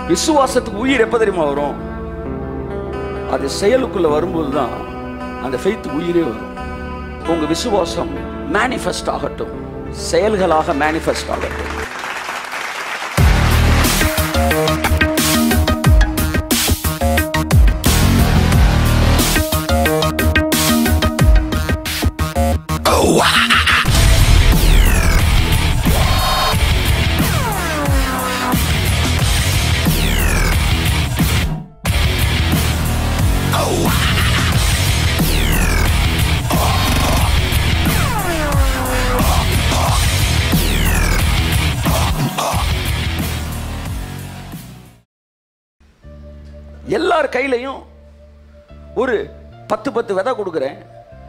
விசுவாசத்துக்கு உயிர் எப்ப தெரியுமா வரும் அது செயலுக்குள்ள வரும்போது தான் அந்த ஃபெய்த்துக்கு உயிரே வரும் உங்க விசுவாசம் மேனிஃபெஸ்ட் ஆகட்டும் செயல்களாக மேனிஃபெஸ்ட் ஆகட்டும் எல்லார் கையிலையும் ஒரு பத்து பத்து விதை கொடுக்குறேன்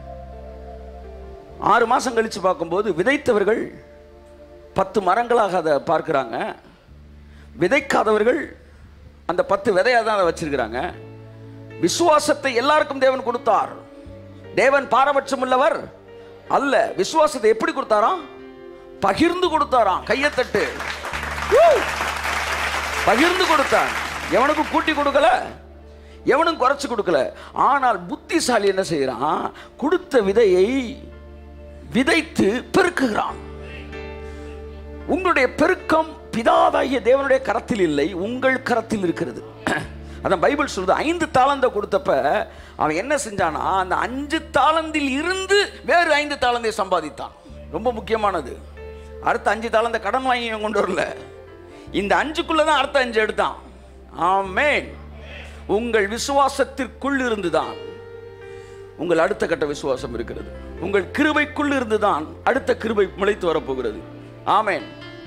ஆறு மாசம் கழிச்சு பார்க்கும்போது விதைத்தவர்கள் பத்து மரங்களாக அதை பார்க்குறாங்க விதைக்காதவர்கள் அந்த பத்து விதையாக தான் அதை வச்சிருக்கிறாங்க விசுவாசத்தை எல்லாருக்கும் தேவன் கொடுத்தார் தேவன் பாரபட்சம் உள்ளவர் அல்ல விசுவாசத்தை எப்படி கொடுத்தாராம் பகிர்ந்து கொடுத்தாராம் கையை தட்டு Woo! பகிர்ந்து கொடுத்தான் எவனுக்கும் கூட்டி கொடுக்கல எவனும் குறைச்சு கொடுக்கல ஆனால் புத்திசாலி என்ன செய்யறான் கொடுத்த விதையை விதைத்து பெருக்குகிறான் உங்களுடைய பெருக்கம் பிதாவாகிய தேவனுடைய கரத்தில் இல்லை உங்கள் கரத்தில் இருக்கிறது அதான் பைபிள் சொல்லுது ஐந்து தாளந்த கொடுத்தப்ப அவன் என்ன செஞ்சானா அந்த அஞ்சு தாளந்தில் இருந்து வேறு ஐந்து தாளந்தை சம்பாதித்தான் ரொம்ப முக்கியமானது அடுத்த அஞ்சு தாளந்த கடன் வாங்கி இவன் கொண்டு வரல இந்த அஞ்சுக்குள்ள தான் அடுத்த அஞ்சு எடுத்தான் ஆமென் உங்கள் விசுவாசத்திற்குள் இருந்துதான் உங்கள் அடுத்த கட்ட விசுவாசம் இருக்கிறது உங்கள் கிருபைக்குள் இருந்துதான் அடுத்த கிருபை முளைத்து வரப்போகிறது ஆமென்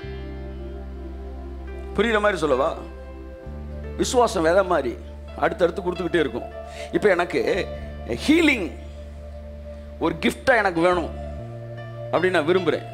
புரியுற மாதிரி சொல்லவா விசுவாசம் விதை மாதிரி அடுத்தடுத்து கொடுத்துக்கிட்டே இருக்கும் இப்போ எனக்கு ஹீலிங் ஒரு கிஃப்டா எனக்கு வேணும் அப்படின்னு நான் விரும்புகிறேன்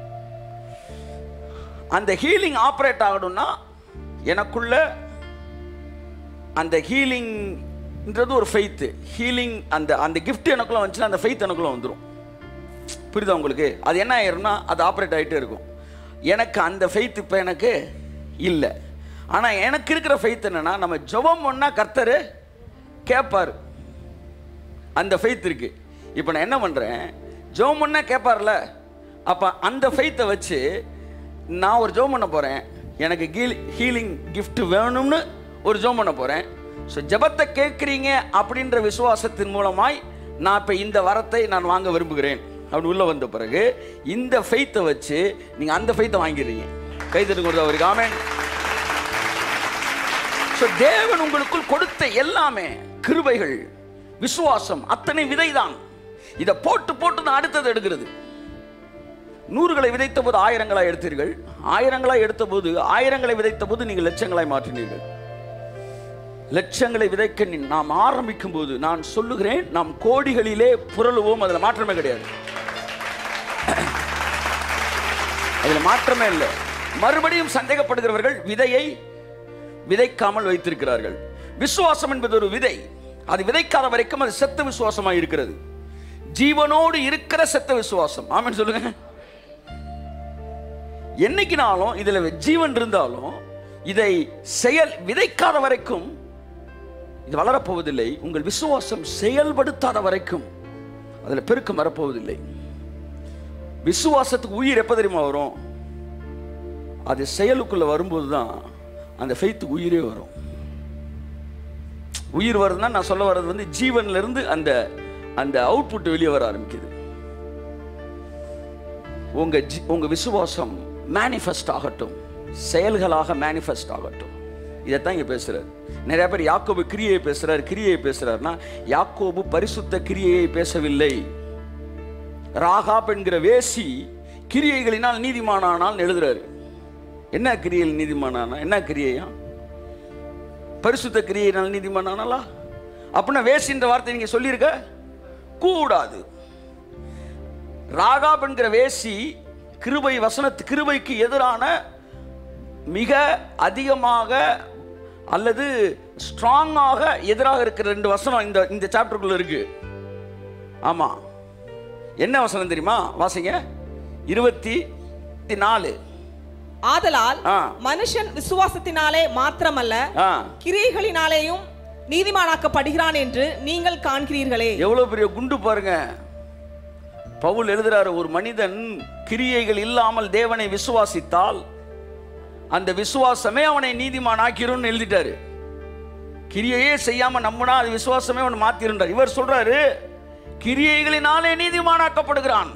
அந்த ஹீலிங் ஆப்ரேட் ஆகணும்னா எனக்குள்ள அந்த ஹீலிங்ன்றது ஒரு ஃபெய்த்து ஹீலிங் அந்த அந்த gift எனக்குள்ள வந்துச்சுன்னா அந்த ஃபெய்த் எனக்குள்ள வந்துடும் புரியுதா உங்களுக்கு அது என்ன ஆயிரும்னா அது ஆப்ரேட் ஆகிட்டே இருக்கும் எனக்கு அந்த ஃபெய்த் இப்போ எனக்கு இல்லை ஆனால் எனக்கு இருக்கிற ஃபெய்த் என்னன்னா நம்ம ஜெபம் பண்ணா கர்த்தர் கேட்பார் அந்த ஃபெய்த் இருக்கு இப்போ நான் என்ன பண்ணுறேன் ஜெபம் பண்ணா கேட்பார்ல அப்போ அந்த ஃபெய்த்தை வச்சு நான் ஒரு ஜெபம் பண்ண போகிறேன் எனக்கு கீல் ஹீலிங் gift வேணும்னு ஒரு ஜெபம் பண்ண போகிறேன் ஸோ ஜெபத்தை கேட்குறீங்க அப்படின்ற விசுவாசத்தின் மூலமாய் நான் இப்போ இந்த வரத்தை நான் வாங்க விரும்புகிறேன் அப்படி உள்ள வந்த பிறகு இந்த ஃபெய்த்தை வச்சு நீங்கள் அந்த ஃபெய்த்தை வாங்கிடுறீங்க கை தட்டு அவருக்கு ஆமென் ஸோ தேவன் உங்களுக்குள் கொடுத்த எல்லாமே கிருபைகள் விசுவாசம் அத்தனை விதைதான் இதை போட்டு போட்டு தான் அடுத்தது எடுக்கிறது நூறுகளை விதைத்த போது ஆயிரங்களாய் எடுத்தீர்கள் ஆயிரங்களாய் எடுத்த போது ஆயிரங்களை விதைத்த போது நீங்கள் லட்சங்களாய் மாற்றினீர்கள் லட்சங்களை விதைக்க நீ- நாம் ஆரம்பிக்கும் போது நான் சொல்லுகிறேன் நாம் கோடிகளிலே புரளுவோம் அதில் மாற்றமே கிடையாது அதில் மாற்றமே இல்லை மறுபடியும் சந்தேகப்படுகிறவர்கள் விதையை விதைக்காமல் வைத்திருக்கிறார்கள் விசுவாசம் என்பது ஒரு விதை அது விதைக்காத வரைக்கும் அது செத்த விசுவாசமாக இருக்கிறது ஜீவனோடு இருக்கிற செத்த விசுவாசம் ஆமென் சொல்லுங்க என்னைக்குனாலும் இதுல ஜீவன் இருந்தாலும் இதை செயல் விதைக்காத வரைக்கும் இது வளரப்போவதில்லை உங்கள் விசுவாசம் செயல்படுத்தாத வரைக்கும் அதுல பெருக்கம் வரப்போவதில்லை விசுவாசத்துக்கு உயிர் எப்ப தெரியுமா வரும் அது செயலுக்குள்ள வரும்போது தான் அந்த ஃபெய்த்துக்கு உயிரே வரும் உயிர் வருதுன்னா நான் சொல்ல வர்றது வந்து ஜீவன்ல இருந்து அந்த அந்த அவுட்புட் வெளியே வர ஆரம்பிக்குது உங்க ஜி- உங்க விசுவாசம் மேனிஃபெஸ்ட் ஆகட்டும் செயல்களாக மேனிஃபெஸ்ட் ஆகட்டும் இதைத்தான் இங்க பேசுறாரு நிறைய பேர் யாக்கோபு கிரியையை பேசுறாரு கிரியையை பேசுறாருன்னா யாக்கோபு பரிசுத்த கிரியையை பேசவில்லை ராகாப் என்கிற வேசி கிரியைகளினால் நீதிமானானால் எழுதுறாரு என்ன கிரியையில் நீதிமானானா என்ன கிரியையா பரிசுத்த கிரியையினால் நீதிமானானாலா அப்படின்னா வேசின்ற வார்த்தை நீங்க சொல்லியிருக்க கூடாது ராகாப் என்கிற வேசி கிருபை வசனத்து கிருபைக்கு எதிரான மிக அதிகமாக அல்லது ஸ்ட்ராங்காக எதிராக இருக்கிற ரெண்டு வசனம் இந்த இந்த சாப்டருக்குள்ள இருக்கு ஆமா என்ன வசனம் தெரியுமா வாசிங்க இருபத்தி நாலு ஆதலால் ஆ. மனுஷன் விசுவாசத்தினாலே மாத்திரமல்ல ஆ கிரியைகளினாலேயும் நீதிமானாக்கப்படுகிறான் என்று நீங்கள் காண்கிறீர்களே எவ்வளவு பெரிய குண்டு பாருங்க பவுல் எழுதுறாரு ஒரு மனிதன் கிரியைகள் இல்லாமல் தேவனை விசுவாசித்தால் அந்த விசுவாசமே அவனை நீதிமான் ஆக்கிரும்னு எழுதிட்டாரு கிரியையே செய்யாம நம்பினா அது விசுவாசமே அவனை மாத்திருந்தார் இவர் சொல்றாரு கிரியைகளினாலே நீதிமானாக்கப்படுகிறான்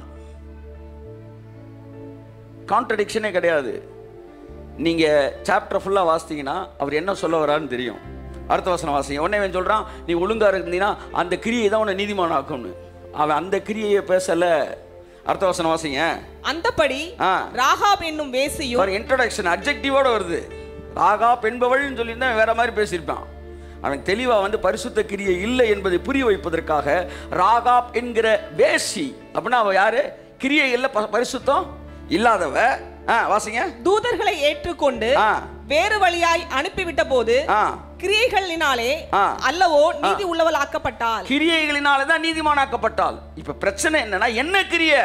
கான்ட்ரடிக்ஷனே கிடையாது நீங்க சாப்டர் ஃபுல்லா வாசித்தீங்கன்னா அவர் என்ன சொல்ல வராருன்னு தெரியும் அடுத்த வசனம் வாசிங்க உடனே இவன் சொல்றான் நீ ஒழுங்கா இருந்தீங்கன்னா அந்த கிரியை தான் உன்னை நீதிமான் ஆக்கும்னு அவன் அந்த கிரியையை பேசல அடுத்த வசனம் வாசிங்க அந்தபடி ஆ. ராகாப் என்னும் வேசியும் ஒரு இன்ட்ரடக்ஷன் அப்ஜெக்டிவோட வருது ராகா பெண்பவள்னு சொல்லியிருந்தா வேற மாதிரி பேசியிருப்பான் அவன் தெளிவா வந்து பரிசுத்த கிரியை இல்லை என்பதை புரிய வைப்பதற்காக ராகாப் என்கிற வேசி அப்படின்னா அவ யாரு கிரியைகள்ல ப- பரிசுத்தம் இல்லாதவ ஆ வாசிங்க தூதர்களை ஏற்றுக்கொண்டு ஆ வேறு வழியாய் அனுப்பிவிட்ட போது ஆ கிரியைகளினாலே ஆ. அல்லவோ நீதி உள்ளவளாக்கப்பட்டாள் கிரியைகளினால தான் நீதிமானாக்கப்பட்டாள் இப்ப பிரச்சனை என்னன்னா என்ன கிரியை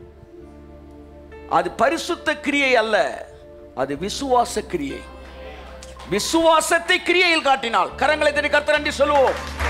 அது பரிசுத்த கிரியை அல்ல அது விசுவாச கிரியை விசுவாசத்தை கிரியையில் காட்டினாள் கரங்களை தட்டி கர்த்தரண்டி சொல்லுவோம்